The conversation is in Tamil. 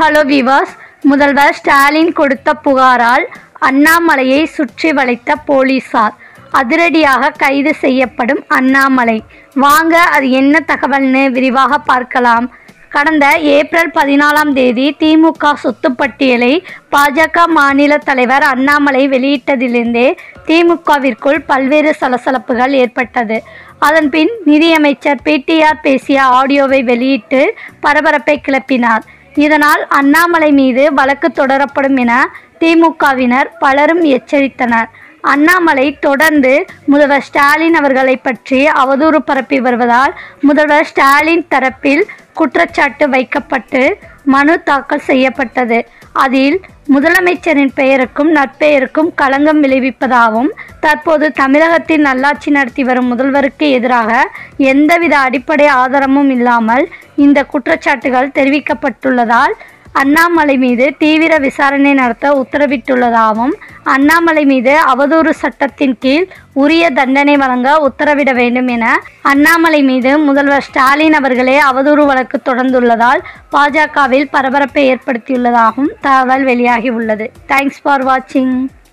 ஹலோ விவாஸ் முதல்வர் ஸ்டாலின் கொடுத்த புகாரால் அண்ணாமலையை சுற்றி வளைத்த போலீசார் அதிரடியாக கைது செய்யப்படும் அண்ணாமலை வாங்க அது என்ன தகவல்னு விரிவாக பார்க்கலாம் கடந்த ஏப்ரல் பதினாலாம் தேதி திமுக சொத்து பட்டியலை பாஜக மாநில தலைவர் அண்ணாமலை வெளியிட்டதிலிருந்தே திமுகவிற்குள் பல்வேறு சலசலப்புகள் ஏற்பட்டது அதன்பின் நிதியமைச்சர் பிடிஆர் பேசிய ஆடியோவை வெளியிட்டு பரபரப்பை கிளப்பினார் இதனால் அண்ணாமலை மீது வழக்கு தொடரப்படும் என திமுகவினர் பலரும் எச்சரித்தனர் அண்ணாமலை தொடர்ந்து முதல்வர் ஸ்டாலின் அவர்களை பற்றி அவதூறு பரப்பி வருவதால் முதல்வர் ஸ்டாலின் தரப்பில் குற்றச்சாட்டு வைக்கப்பட்டு மனு தாக்கல் செய்யப்பட்டது அதில் முதலமைச்சரின் பெயருக்கும் நற்பெயருக்கும் களங்கம் விளைவிப்பதாகவும் தற்போது தமிழகத்தில் நல்லாட்சி நடத்தி வரும் முதல்வருக்கு எதிராக எந்தவித அடிப்படை ஆதாரமும் இல்லாமல் இந்த குற்றச்சாட்டுகள் தெரிவிக்கப்பட்டுள்ளதால் அண்ணாமலை மீது தீவிர விசாரணை நடத்த உத்தரவிட்டுள்ளதாகவும் அண்ணாமலை மீது அவதூறு சட்டத்தின் கீழ் உரிய தண்டனை வழங்க உத்தரவிட வேண்டும் என அண்ணாமலை மீது முதல்வர் ஸ்டாலின் அவர்களே அவதூறு வழக்கு தொடர்ந்துள்ளதால் பாஜகவில் பரபரப்பை ஏற்படுத்தியுள்ளதாகவும் தகவல் வெளியாகி உள்ளது தேங்க்ஸ் ஃபார் வாட்சிங்